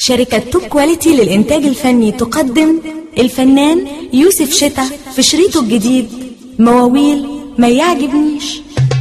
شركة توب كواليتي للإنتاج الفني تقدم الفنان يوسف شتا في شريطه الجديد مواويل ما يعجبنيش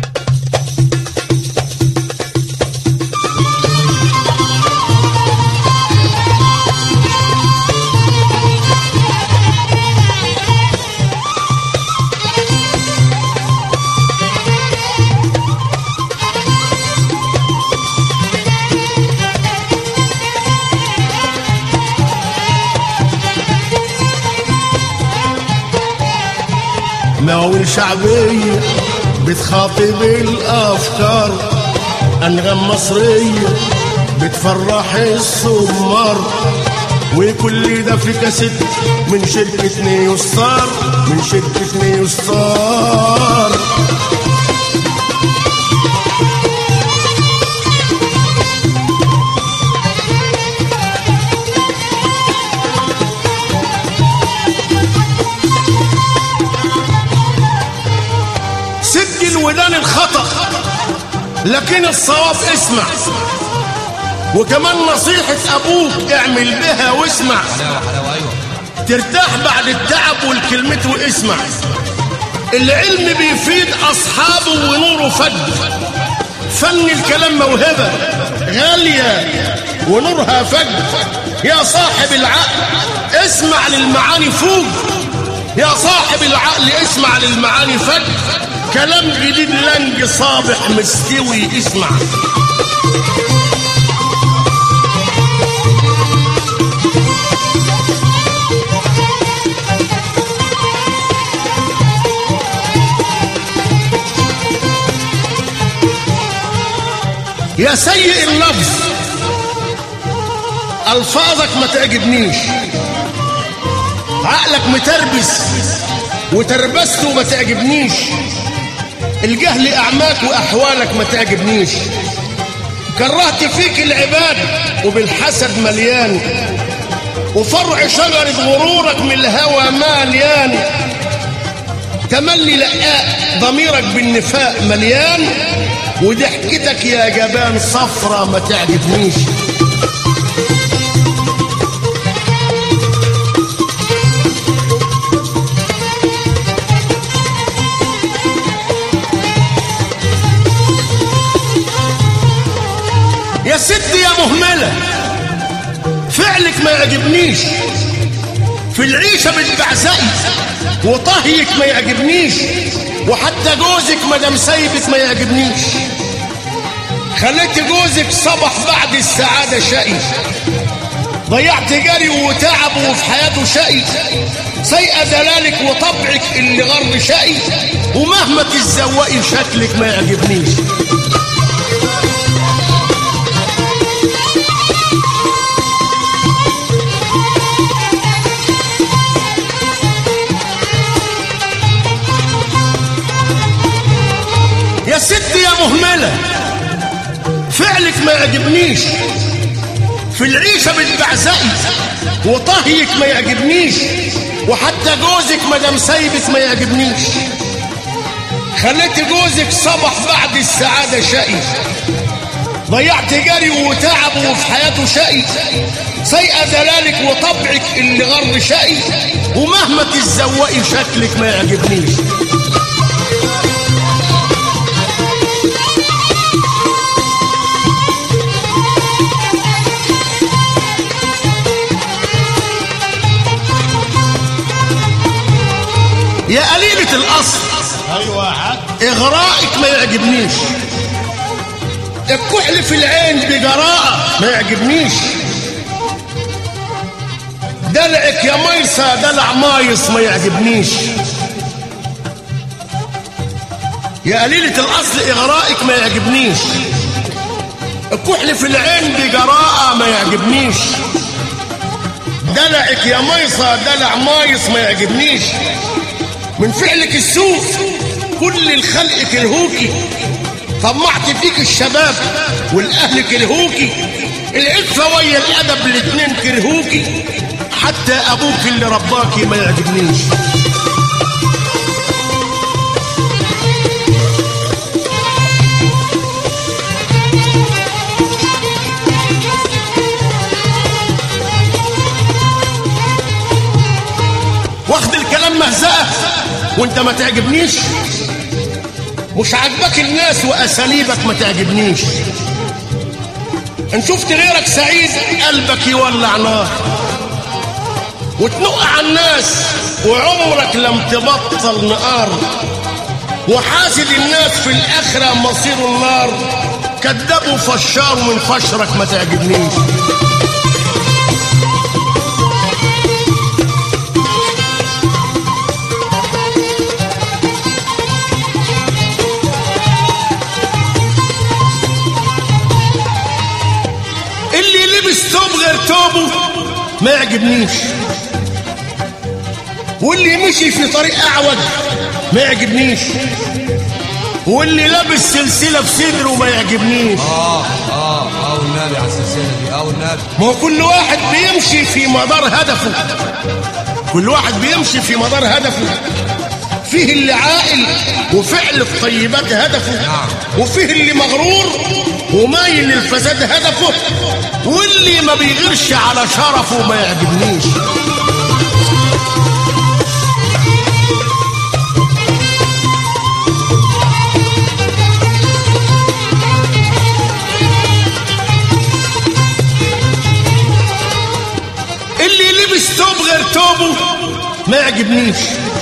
مواويل شعبية بتخاطب الأفكار أنغام مصرية بتفرح السمار وكل ده في كاسيت من شركة نيو ستار من شركة نيو ستار سجل ودان الخطأ لكن الصواب اسمع وكمان نصيحة أبوك اعمل بها واسمع ترتاح بعد التعب والكلمة واسمع العلم بيفيد أصحابه ونوره فد فن الكلام موهبة غالية ونورها فج يا صاحب العقل اسمع للمعاني فوق يا صاحب العقل اسمع للمعاني فج كلام جديد لنج صابح مستوي اسمع يا سيء اللفظ الفاظك ما تعجبنيش عقلك متربس وتربسته ما تعجبنيش الجهل اعماك واحوالك ما تعجبنيش كرهت فيك العباد وبالحسد مليان وفرع شجرة غرورك من الهوى مليان تملي لقاء ضميرك بالنفاق مليان وضحكتك يا جبان صفرة ما تعجبنيش يا ست يا مهملة فعلك ما يعجبنيش في العيشة بتبعزقي وطهيك ما يعجبنيش وحتى جوزك مدام سايبك ما يعجبنيش خليت جوزك صبح بعد السعادة شقي ضيعت جري وتعب وفي حياته شقي سيئة دلالك وطبعك اللي غرب شقي ومهما تتزوقي شكلك ما يعجبنيش يا ست يا مهملة فعلك ما يعجبنيش في العيشة بتبعزقي وطهيك ما يعجبنيش وحتى جوزك مدام سايبك ما يعجبنيش خليت جوزك صبح بعد السعادة شقي ضيعت جري وتعب وفي حياته شقي سيئة دلالك وطبعك اللي غر شقي ومهما تتزوقي شكلك ما يعجبنيش يا قليلة الأصل ايوه يا حاج إغرائك ما يعجبنيش الكحل في العين بجراءة ما يعجبنيش دلعك يا ميسة دلع مايص ما يعجبنيش يا قليلة الأصل إغرائك ما يعجبنيش الكحل في العين بجراءة ما يعجبنيش دلعك يا ميسة دلع مايص ما يعجبنيش من فعلك السوء كل الخلق كرهوكي طمعت فيك الشباب والاهل كرهوكي العفة ويا الادب الاتنين كرهوكي حتى ابوك اللي رباكي ما يعجبنيش المهزأة وانت ما تعجبنيش مش عاجبك الناس واساليبك ما تعجبنيش ان شفت غيرك سعيد قلبك يولع نار وتنق على الناس وعمرك لم تبطل نقار وحاسد الناس في الاخره مصير النار كذاب وفشار من فشرك ما تعجبنيش اللي لبس ثوب غير ثوبه ما يعجبنيش واللي مشي في طريق اعوج ما يعجبنيش واللي لابس سلسله في صدره ما يعجبنيش اه اه اه والنبي على السلسله دي اه والنبي ما هو كل واحد بيمشي في مدار هدفه كل واحد بيمشي في مدار هدفه فيه اللي عاقل وفعل الطيبات هدفه نعم. وفيه اللي مغرور ومايل للفساد هدفه واللي ما بيغيرش على شرفه ما يعجبنيش اللي لبس ثوب غير ثوبه ما يعجبنيش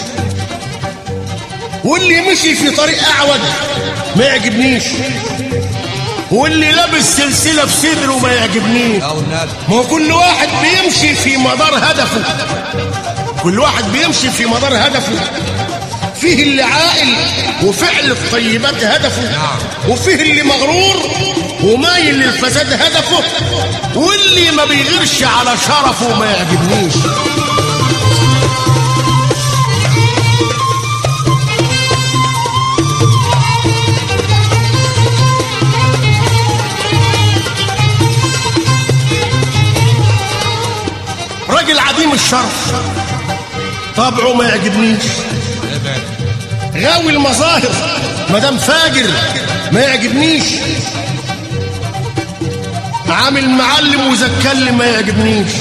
واللي مشي في طريق اعوج ما يعجبنيش واللي لابس سلسله في صدره ما يعجبنيش اه والنبي ما هو كل واحد بيمشي في مدار هدفه كل واحد بيمشي في مدار هدفه فيه اللي عاقل وفعل الطيبات هدفه نعم. وفيه اللي مغرور ومايل للفساد هدفه واللي ما بيغيرش على شرفه ما يعجبنيش راجل عديم الشرف طبعه ما يعجبنيش ابعد غاوي المظاهر مدام فاجر ما يعجبنيش عامل معلم وزكلم ما يعجبنيش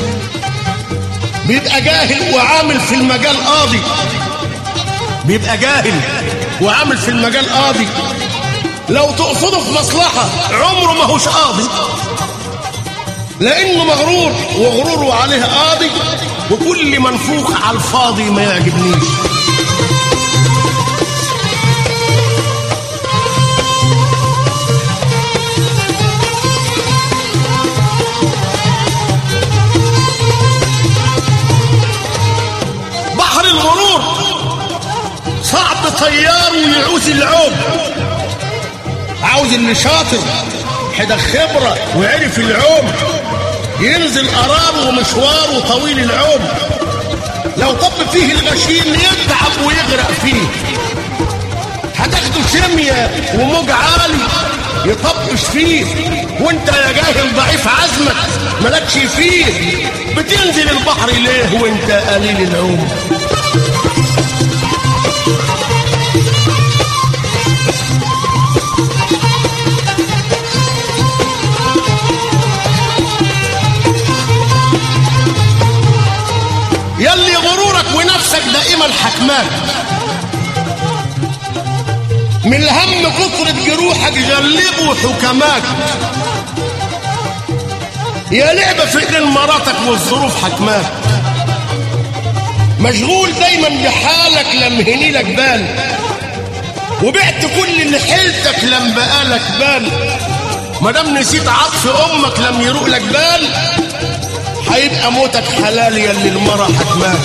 بيبقى جاهل وعامل في المجال قاضي بيبقى جاهل وعامل في المجال قاضي لو تقصده في مصلحة عمره ما هوش قاضي لأنه مغرور وغروره عليه قاضي وكل منفوخ على الفاضي ما يعجبنيش بحر الغرور صعب طيار ويعوز العوم عاوز اللي شاطر حدا خبرة وعرف العوم ينزل قرار ومشوار وطويل العوم لو طب فيه الغشيم يتعب ويغرق فيه هتاخده شمية وموج عالي يطبش فيه وانت يا جاهل ضعيف عزمك مالكش فيه بتنزل البحر ليه وانت قليل العوم يلي غرورك ونفسك دائما حكماك من الهم كثرة جروحك جلبوا حكماك يا لعبة في ايدين مراتك والظروف حكماك مشغول دايما بحالك لم هني لك بال وبعت كل اللي حيلتك لم بقالك بال مادام نسيت عطف امك لم يروق لك بال هيبقى موتك حلال يا اللي المرة حكماك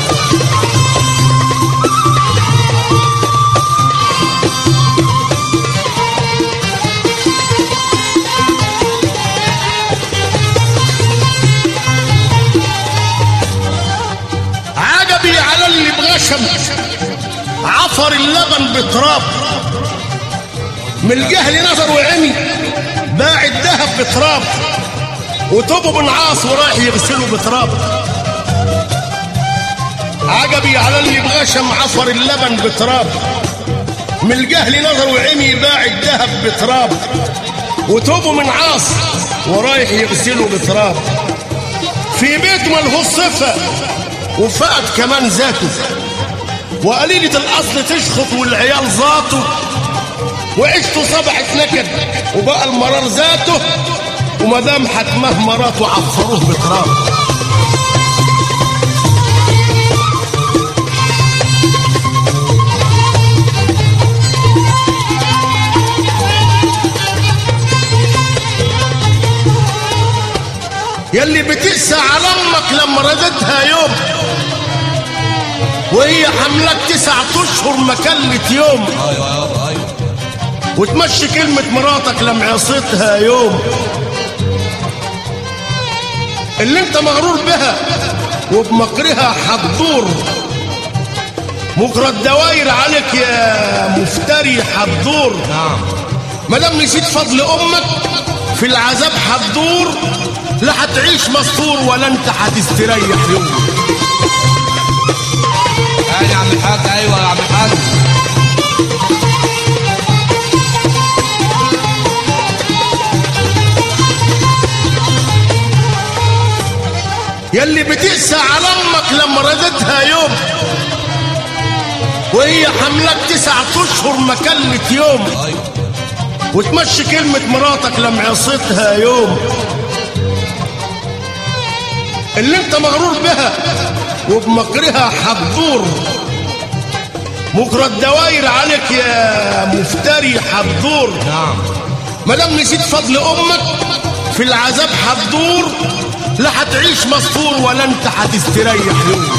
عجبي على اللي بغشم عفر اللبن بتراب من الجهل نظر وعمي باع الذهب بتراب وتوبه بن عاص ورايح يغسله بتراب عجبي على اللي بغشم عفر اللبن بتراب من الجهل نظر وعمي باع الذهب بتراب وتوبه من عاص ورايح يغسله بتراب في بيت ملهوش صفة وفقد كمان ذاته وقليلة الأصل تشخط والعيال ذاته وعشته صبحت نكد وبقى المرار ذاته ومدام حكمه مراته عفروه بتراب يلي بتقسى على امك لما ردتها يوم وهي حملك تسعة اشهر ما كلت يوم ايوه يابا ايوه وتمشي كلمة مراتك لما عصيتها يوم اللي انت مغرور بها وبمكرها حتدور مكر الدواير عليك يا مفتري حتدور نعم ما دام نسيت فضل امك في العذاب هتدور لا هتعيش مستور ولا انت هتستريح يوم يعني يا عم الحاج ايوه يا عم الحاج يلي بتقسى على امك لما ردتها يوم وهي حملك تسعة اشهر ما كلت يوم ايوه وتمشي كلمة مراتك لما عصيتها يوم اللي انت مغرور بها وبمكرها حتدور مكر الدواير عليك يا مفتري حتدور نعم ما دام نسيت فضل امك في العذاب هتدور لا هتعيش مستور ولا انت هتستريح يوم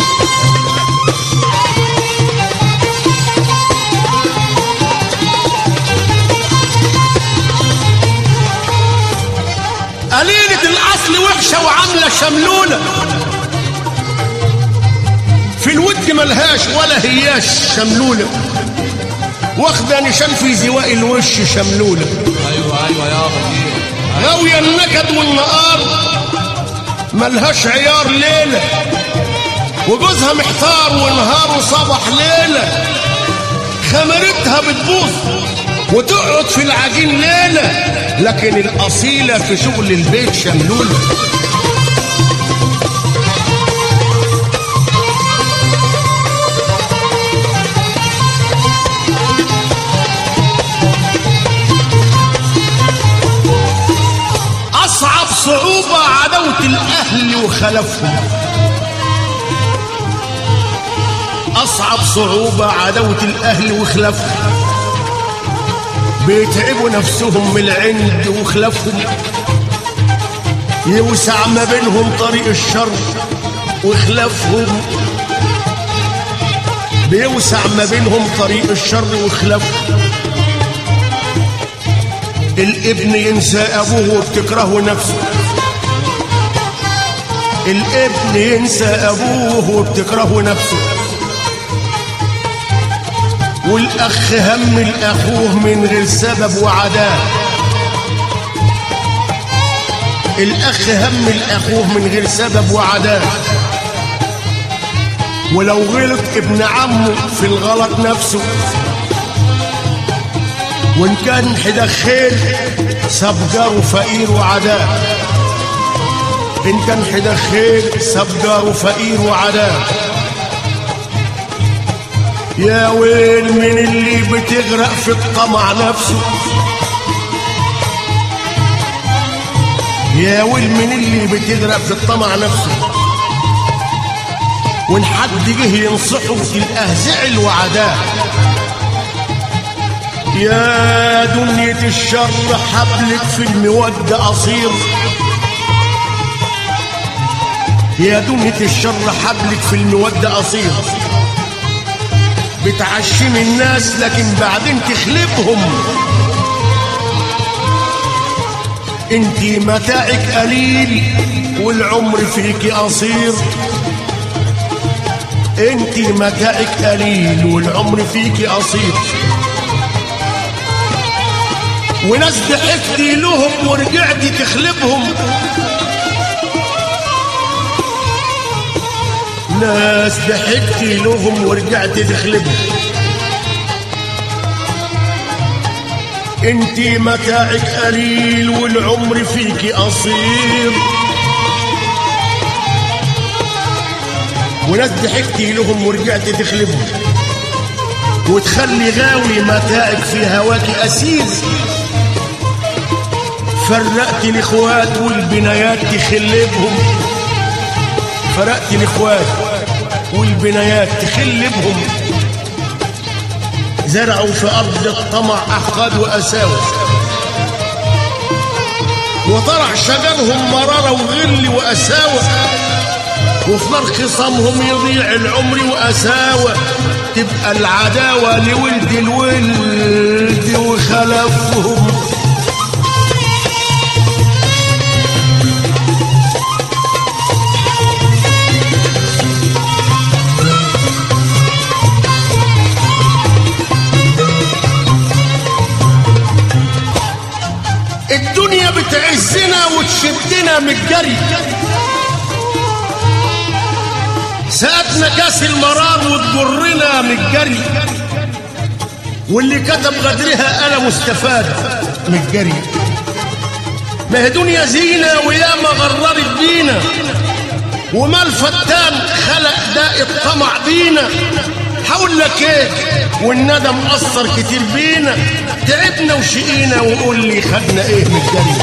قليلة الأصل وحشة وعاملة شملولة في الود ملهاش ولا هياش شملولة واخدة نشان في زواء الوش شملولة ايوه ايوه يابا دي غاوية النكد والنقار ملهاش عيار ليلة وجوزها محتار ونهاره صبح ليلة خمرتها بتبوظ وتقعد في العجين ليلة لكن الأصيلة في شغل البيت شملولة أصعب صعوبة عداوة الأهل وخلفهم أصعب صعوبة عداوة الأهل وخلافهم بيتعبوا نفسهم من العند وخلافهم يوسع ما بينهم طريق الشر وخلافهم بيوسع ما بينهم طريق الشر وخلافهم الابن ينسى ابوه وبتكرهه نفسه الابن ينسى ابوه وبتكرهه نفسه والاخ هم الاخوه من غير سبب وعداء الاخ هم الاخوه من غير سبب وعداء ولو غلط ابن عمه في الغلط نفسه وان كان حدا خير ساب جاره فقير وعداء ان كان حدا خير ساب جاره فقير وعداء يا ويل من اللي بتغرق في الطمع نفسه يا ويل من اللي بتغرق في الطمع نفسه وان حد جه ينصحه تلقاه زعل وعداه يا دنيا الشر حبلك في المودة قصير يا دنيا الشر حبلك في المودة قصير بتعشم الناس لكن بعدين تخلبهم انت متاعك قليل والعمر فيك قصير انت متاعك قليل والعمر فيك قصير وناس ضحكتي لهم ورجعتي تخلبهم ناس ضحكتي لهم ورجعتي تخلبهم انتي متاعك قليل والعمر فيكي قصير وناس ضحكت لهم ورجعت تخلبهم وتخلي غاوي متاعك في هواك أسير فرقت الاخوات والبنايات تخلبهم فرقت الاخوات والبنايات تخلبهم زرعوا في ارض الطمع احقاد واساوس وطرح شجرهم مرارة وغل وأساوة وفي نار خصامهم يضيع العمر وأساوة تبقى العداوة لولد الولد وخلفهم الدنيا بتعزنا وتشدنا من الجري سقتنا كاس المرار وتجرنا من الجري واللي كتب غدرها انا مستفاد من الجري ما هي دنيا زينة وياما غررت بينا وما الفتان خلق داء الطمع بينا هقول لك ايه والندم اثر كتير بينا تعبنا وشقينا وقول لي خدنا ايه من الجري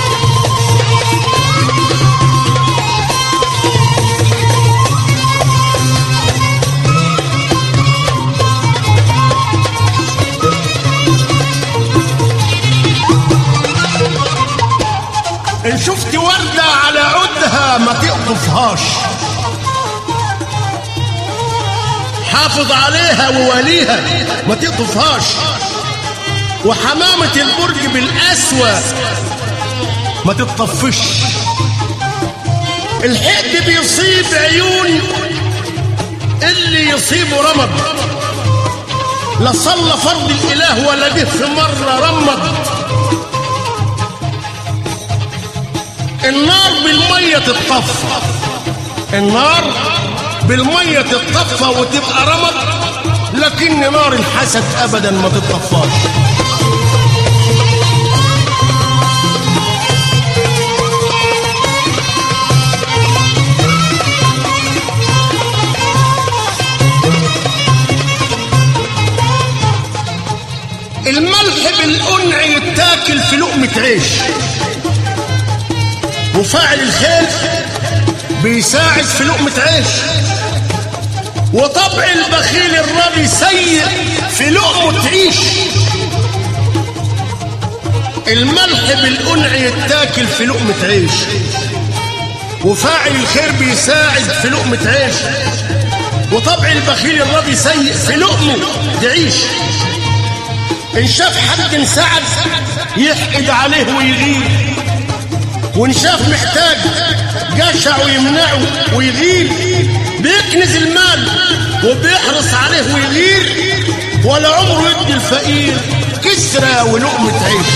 ان شفت وردة على عودها ما تقطفهاش حافظ عليها ووليها ما تقطفهاش وحمامة البرج بالأسوى ما تتطفش الحقد بيصيب عيون اللي يصيبه رمض لا صلى فرض الإله ولا جه في مرة رمض النار بالمية تتطفى النار بالمية تتطفى وتبقى رمض لكن نار الحسد أبدا ما تتطفاش الملح بالقنع يتاكل في لقمة عيش وفاعل الخير بيساعد في لقمة عيش وطبع البخيل الراضي سيء في لقمة عيش الملح بالقنع يتاكل في لقمة عيش وفاعل الخير بيساعد في لقمة عيش وطبع البخيل الراضي سيء في لقمه تعيش ان شاف حد انسعد يحقد عليه ويغير وان شاف محتاج جشع ويمنعه ويغير بيكنز المال وبيحرص عليه ويغير ولا عمره يدي الفقير كسرة ولقمة عيش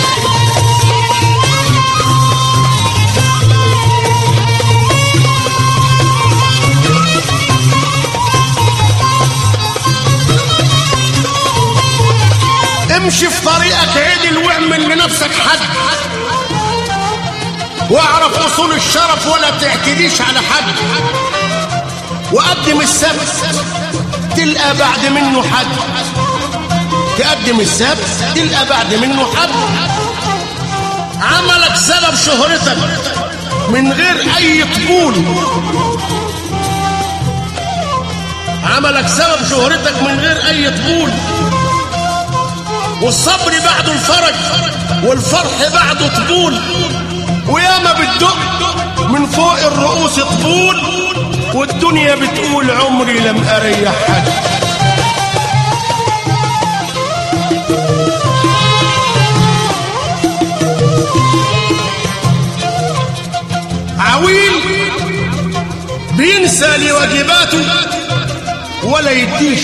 امشي في طريقك عدل واعمل لنفسك حد واعرف اصول الشرف ولا تعتديش على حد وقدم السبت تلقى بعد منه حد تقدم السبت تلقى بعد منه حد عملك سبب شهرتك من غير اي قبول عملك سبب شهرتك من غير اي قبول والصبر بعده الفرج والفرح بعده طبول وياما بتدق من فوق الرؤوس طبول والدنيا بتقول عمري لم اريح حد عويل بينسى لواجباته ولا يديش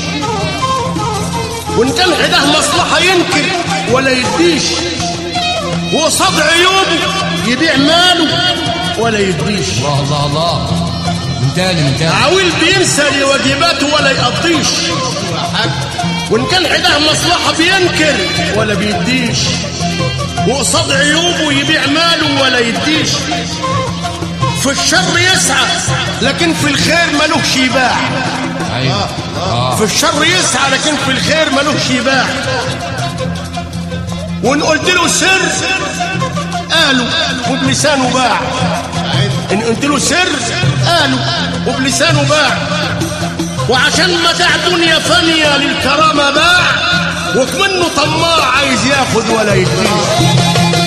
وان كان حداه مصلحة ينكر ولا يديش وقصاد عيوبه يبيع ماله ولا يديش الله الله الله من تاني من تاني عويل بينسى لواجباته ولا يقضيش وان كان حداه مصلحة بينكر ولا بيديش وقصاد عيوبه يبيع ماله ولا يديش في الشر يسعى لكن في الخير ملوش يباع ايوه اه في الشر يسعى لكن في الخير ملوش يباع وان قلت له سر قالوا وبلسانه باع ان قلت له سر قالوا وبلسانه باع وعشان متاع دنيا فانية للكرامة باع وكمنه طماع عايز ياخد ولا يديه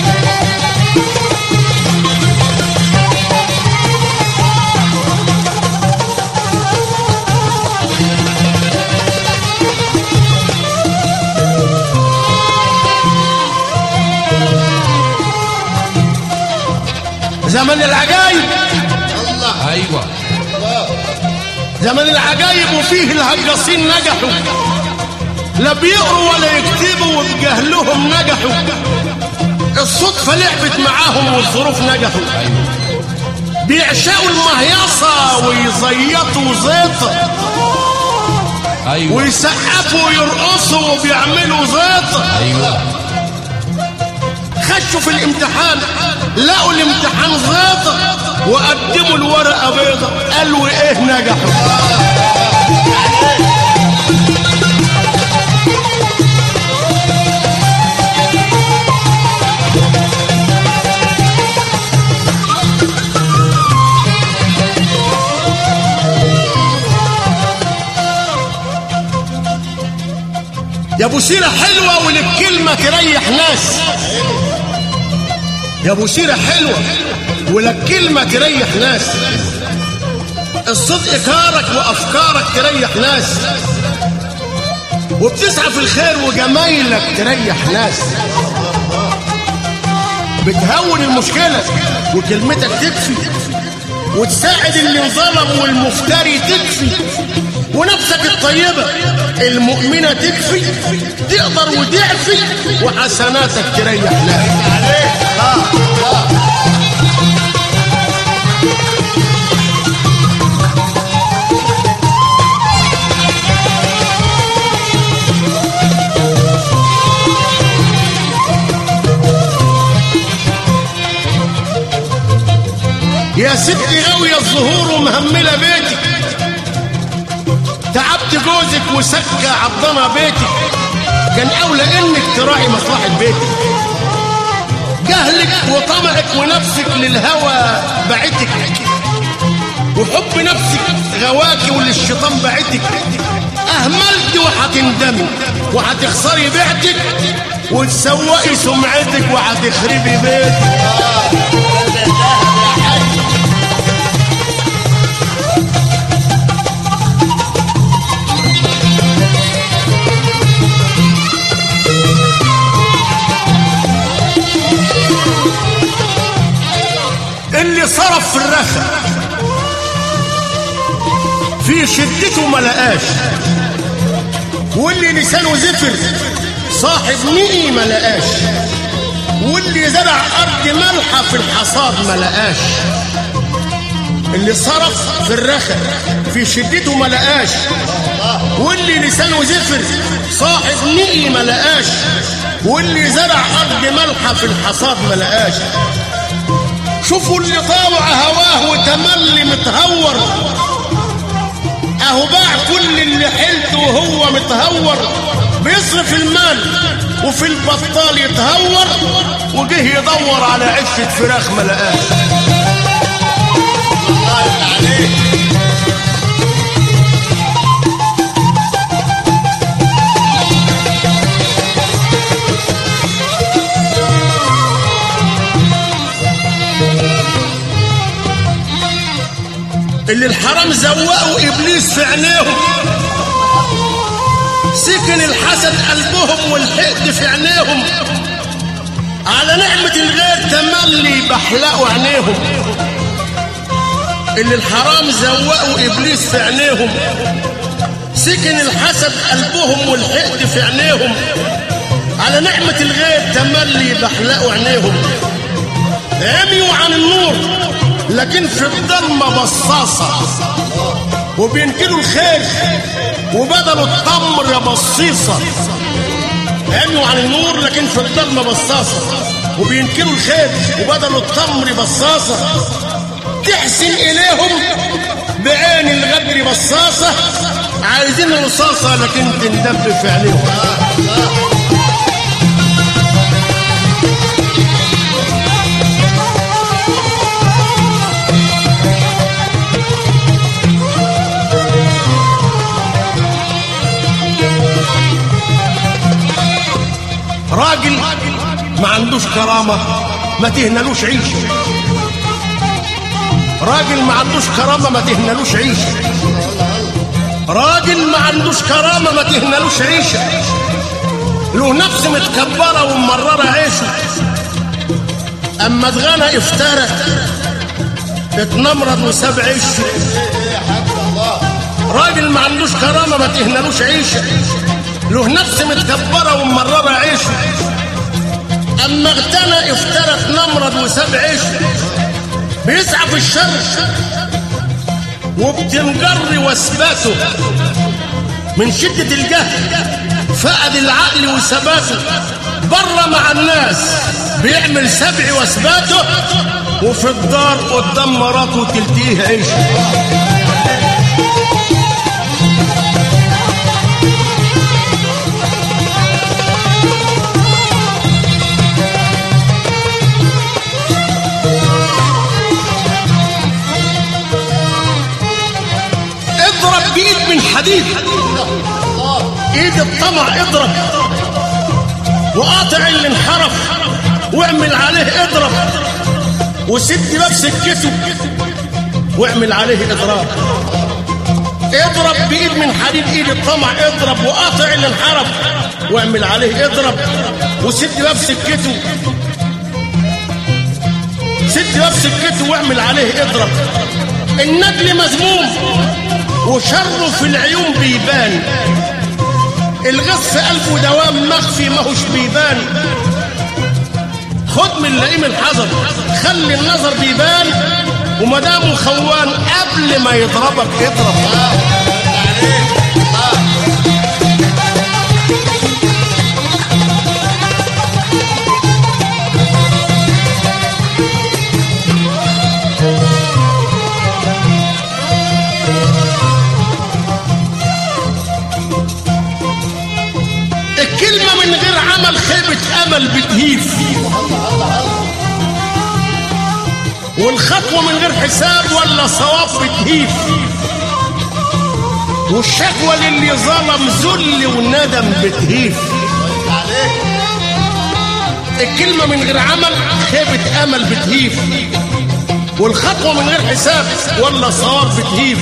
زمن العجايب ايوه زمن العجايب وفيه الهجاصين نجحوا لا بيقروا ولا يكتبوا وبجهلهم نجحوا الصدفة لعبت معاهم والظروف نجحوا بيعشقوا المهيصة ويزيطوا زيطة ايوه ويسقفوا ويرقصوا وبيعملوا زيطة ايوه خشوا في الامتحان لقوا الامتحان زيطة وقدموا الورقة بيضة قالوا ايه نجحوا يا ابو سيره حلوه وللكلمه تريح ناس يا ابو سيره حلوه وللكلمه تريح ناس الصدق كارك وافكارك تريح ناس وبتسعى في الخير وجمايلك تريح ناس بتهون المشكله وكلمتك تكفي وتساعد اللي انظلم والمفتري تكفي ونفسك الطيبة المؤمنة تكفي تقدر وتعفي وحسناتك تريح ناس يا ستي غاوية الظهور ومهملة بيتك تعبت جوزك وسكة عضنا بيتك كان أولى إنك تراعي مصلحة بيتك جهلك وطمعك ونفسك للهوى بعتك وحب نفسك غواكي وللشيطان بعتك أهملت وهتندمي وهتخسري بيعتك وتسوقي سمعتك وهتخربي بيتك اللي صرف في الرخا في شدته ما لقاش واللي لسانه زفر صاحب نقي ما لقاش واللي زرع ارض ملحه في الحصاد ما لقاش اللي صرف في الرخا في شدته ما لقاش واللي لسانه زفر صاحب نقي ما لقاش واللي زرع ارض ملحه في الحصاد ما لقاش شوفوا اللي طالع هواه وتملي متهور اهو باع كل اللي حلته وهو متهور بيصرف المال وفي البطال يتهور وجه يدور على عشة فراخ ما لقاش اللي الحرام زوقوا ابليس في عينيهم سكن الحسد قلبهم والحقد في عينيهم على نعمة الغير تملي بحلقوا عينيهم اللي الحرام زوقوا ابليس في عينيهم سكن الحسد قلبهم والحقد في عينيهم على نعمة الغير تملي بحلقوا عينيهم عميوا عن النور لكن في الضلمة بصاصة وبينكروا الخير وبدلوا التمر بصيصة عميوا عن النور لكن في الضلمة بصاصة وبينكروا الخير وبدلوا التمر بصاصة وبتحسن إليهم بعين الغدر بصاصة عايزين رصاصة لكن تندب في عينيهم راجل ما عندوش كرامة ما تهنلوش عيشه راجل ما عندوش كرامة ما تهنلوش عيشه راجل ما عندوش كرامة ما تهنلوش عيشه له نفس متكبرة وممررة عيشه أما اتغنى افترى اتنمرض وساب عيشه راجل ما عندوش كرامة ما تهنلوش عيشه له نفس متكبرة وممررة عيشه أما اغتنى افترى اتنمرض وساب عيشه بيسعى في الشر وبتنجر وثباته من شدة الجهل فقد العقل وثباته بره مع الناس بيعمل سبع وثباته وفي الدار قدام مراته تلتيه عيشه اضرب بايد من حديد ايد الطمع اضرب وقاطع اللي انحرف واعمل عليه اضرب وسد باب سكته واعمل عليه اضراب اضرب بايد من حديد ايد الطمع اضرب وقاطع اللي انحرف واعمل عليه اضرب وسد باب سكته سد باب سكته واعمل عليه اضرب النجل مذموم وشره في العيون بيبان الغص في قلبه دوام مخفي ماهوش بيبان خد من لئيم الحذر خلي النظر بيبان ومدامه خوان قبل ما يضربك اضرب الكلمة من غير عمل خيبة أمل بتهيف والخطوة من غير حساب ولا صواب بتهيف والشكوى للي ظلم ذل وندم بتهيف الكلمة من غير عمل خيبة أمل بتهيف والخطوة من غير حساب ولا صواب بتهيف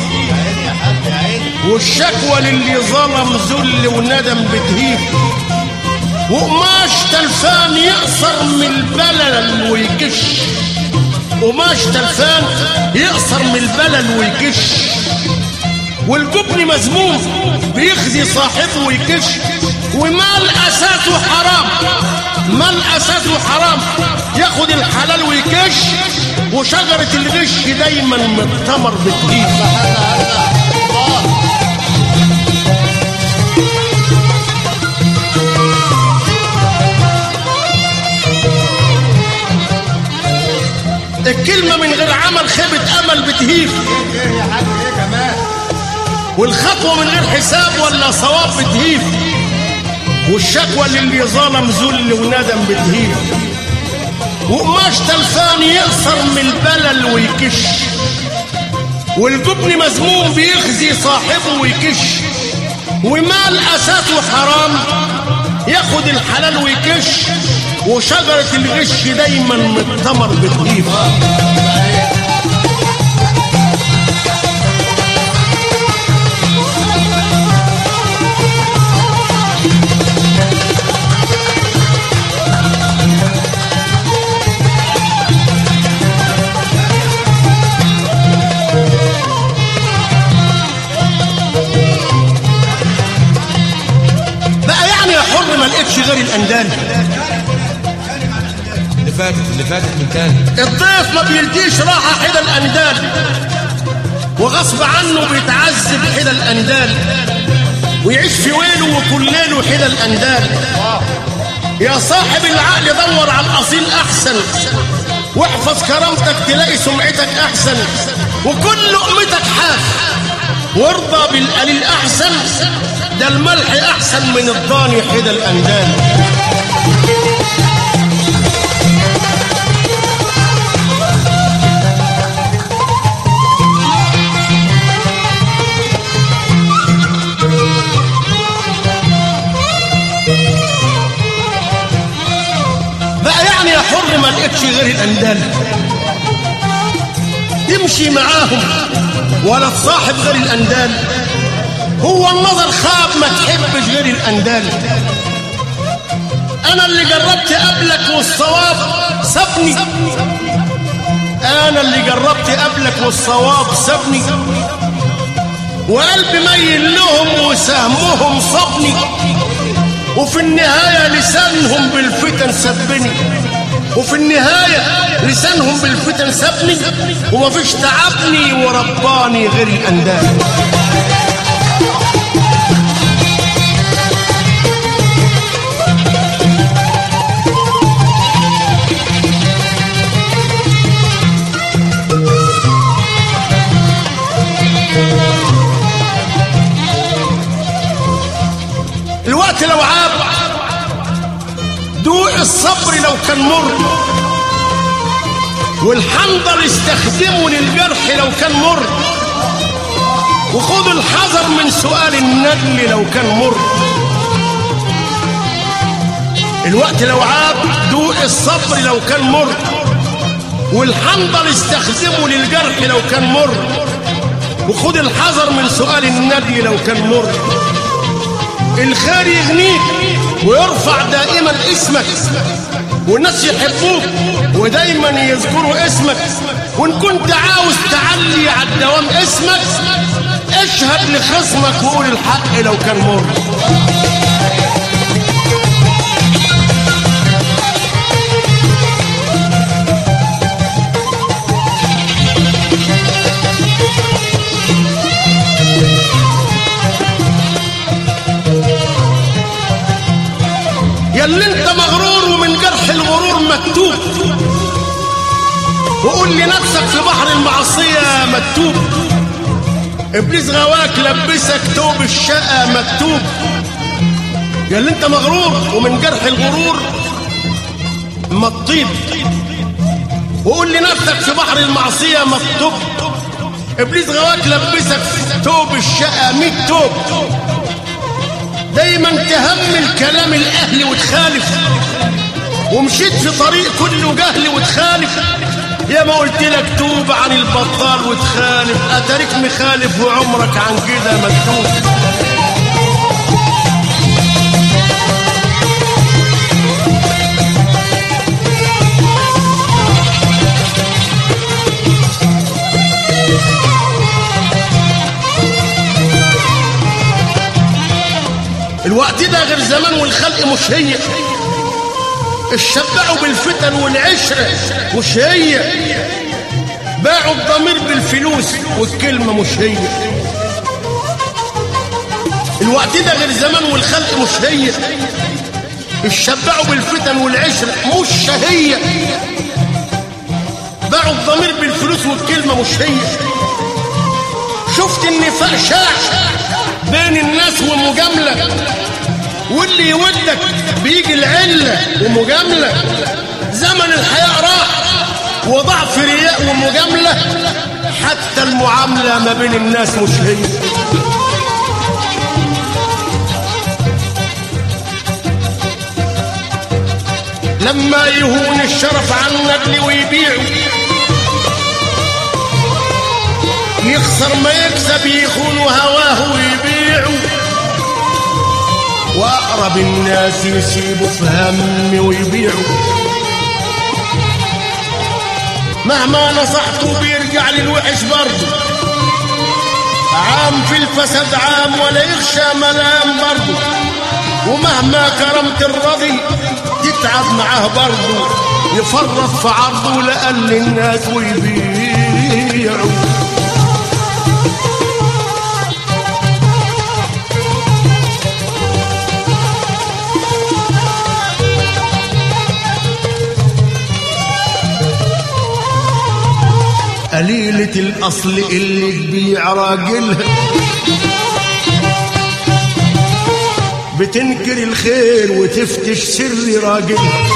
والشكوى للي ظلم ذل وندم بتهيف وقماش تلفان يقصر من البلل ويكش قماش تلفان يقصر من البلل ويكش والجبن مذموم بيخزي صاحبه ويكش ومال اساسه حرام مال اساسه حرام ياخد الحلال ويكش وشجرة الغش دايما من التمر بتهيف الكلمة من غير عمل خيبة أمل بتهيف والخطوة من غير حساب ولا صواب بتهيف والشكوى للي ظلم ذل وندم بتهيف وقماش تلفان يقصر من البلل ويكش والجبن مذموم بيخزي صاحبه ويكش ومال أساسه حرام ياخد الحلال ويكش وشجرة الغش دايما من التمر بتهيف بقى يعني يا حر ما لقيتش غير الاندال اللي فاتت اللي فاتت من تاني الضيف ما بيلقيش راحة حدا الأندال وغصب عنه بيتعذب حدا الأندال ويعيش في ويله وطول ليله حدا الأندال يا صاحب العقل دور على الأصيل أحسن واحفظ كرامتك تلاقي سمعتك احسن وكل لقمتك حاف وارضى بالقليل احسن ده الملح احسن من الضاني حدا الاندال بقى يعني يا حر ما لقيتش غير الاندال تمشي معاهم ولا تصاحب غير الاندال هو النظر خاب ما تحبش غير الاندال انا اللي جربت قبلك والصواب سابني انا اللي جربت قبلك والصواب سابني وقلبي ميل لهم وسهمهم صابني وفي النهاية لسانهم بالفتن سبني وفي النهاية لسانهم بالفتن سبني ومفيش تعبني ورباني غير الأندال الوقت لو عاب دوق الصبر لو كان مر والحنظل استخدمه للجرح لو كان مر وخذوا الحذر من سؤال الندل لو كان مر الوقت لو عاب دوق الصبر لو كان مر والحنظل استخدمه للجرح لو كان مر وخذ الحذر من سؤال الندل لو كان مر الخير يغنيك ويرفع دائما اسمك والناس يحبوك ودايما يذكروا اسمك وان كنت عاوز تعلي على الدوام اسمك اشهد لخصمك وقول الحق لو كان مر يا اللي انت مغرور ومن جرح الغرور مكتوب وقول لنفسك في بحر المعصية مكتوب ابليس غواك لبسك توب الشقى مكتوب يا اللي انت مغرور ومن جرح الغرور مطيب وقول لنفسك في بحر المعصية مكتوب ابليس غواك لبسك توب الشقى ميت توب دايما تهمل كلام الاهل وتخالف ومشيت في طريق كله جهل وتخالف يا ما قلت لك توب عن البطال وتخالف اتاريك مخالف وعمرك عن كده مكتوب الوقت ده غير زمان والخلق مش هي اشبعوا بالفتن والعشرة مش هي باعوا الضمير بالفلوس والكلمة مش هي الوقت ده غير زمان والخلق مش هي اشبعوا بالفتن والعشرة مش هي باعوا الضمير بالفلوس والكلمة مش هي شفت النفاق شاع بين الناس ومجاملة واللي يودك بيجي العلة ومجاملة زمن الحياة راح وضعف رياء ومجاملة حتى المعاملة ما بين الناس مش هي لما يهون الشرف عن نجل ويبيعه يخسر ما يكسب يخون هواه ويبيعه واقرب الناس يسيبوا في هم ويبيعوا مهما نصحته بيرجع للوحش برضه عام في الفساد عام ولا يخشى ملام برضه ومهما كرمت الرضي تتعب معاه برضه يفرط في عرضه لأقل الناس ويبيعوا بنت الأصل اللي تبيع راجلها بتنكر الخير وتفتش سر راجلها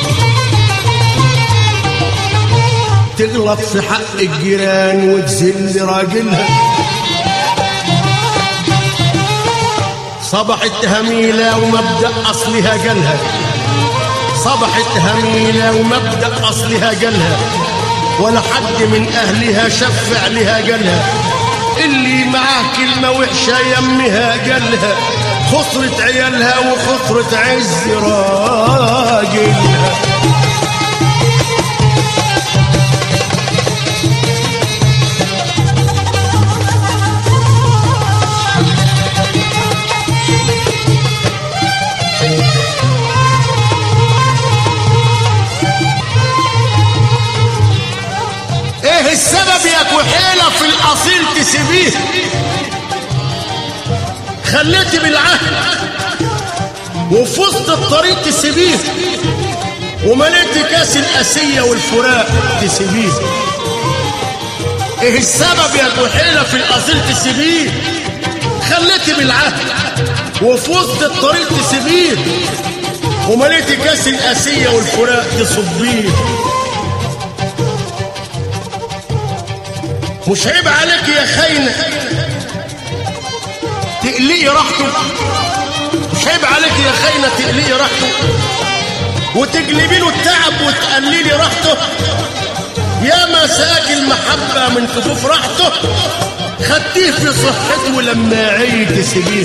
تغلط في حق الجيران وتذل راجلها صبحت هميلة ومبدأ أصلها جالها صبحت هميلة ومبدأ أصلها جالها ولا حد من أهلها شفع لها جالها اللي معاه كلمة وحشة يمها جالها خسرت عيالها وخسرت عز راجلها ايه السبب يا كحيلة في الاصيل تسيبيه خليتي بالعهد وفي وسط الطريق تسيبيه ومليتي كاس الاسية والفراق تسيبيه ايه السبب يا كحيلة في الاصيل تسيبيه خليتي بالعهد وفي وسط الطريق تسيبيه ومليتي كاس الاسية والفراق تصبيه مش عيب عليك يا خاينة تقلقي راحته مش عيب عليك يا خاينة تقلقي راحته وتجلبي له التعب وتقللي راحته يا مساك المحبة من كفوف راحته خدتيه في صحته ولما عيد تسيبيه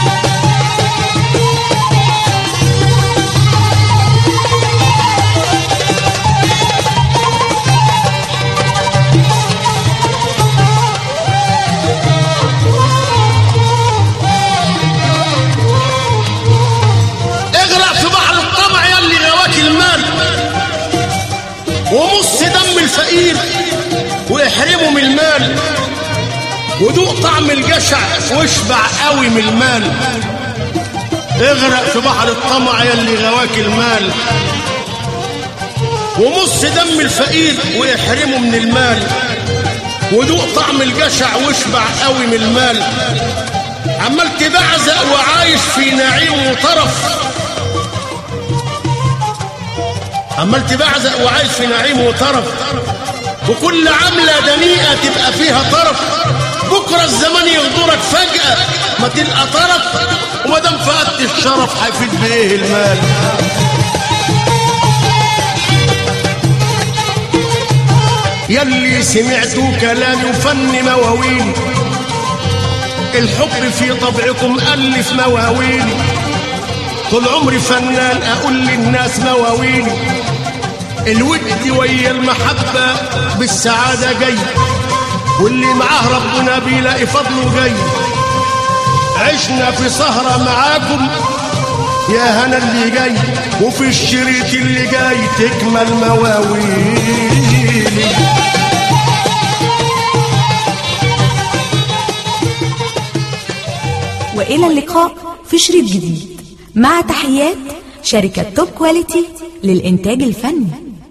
اغرق في بحر الطمع يلي غواك المال ومص دم الفقير واحرمه من المال ودوق طعم الجشع واشبع قوي من المال اغرق في بحر الطمع يلي غواك المال ومص دم الفقير واحرمه من المال ودوق طعم الجشع واشبع قوي من المال عمال تبعزق وعايش في نعيم وطرف عمال تبعزق وعايش في نعيم وطرف وكل عملة دنيئة تبقى فيها طرف بكرة الزمان يغدرك فجأة ما تلقى طرف وما دام فقدت الشرف هيفيد بايه المال يلي سمعتوا كلامي وفن مواويل الحب في طبعكم ألف مواويل طول عمري فنان أقول للناس مواويل الود ويا المحبة بالسعادة جاي واللي معاه ربنا بيلاقي فضله جاي عشنا في سهرة معاكم يا هنا اللي جاي وفي الشريط اللي جاي تكمل مواويل وإلى اللقاء في شريط جديد مع تحيات شركة توب كواليتي للإنتاج الفني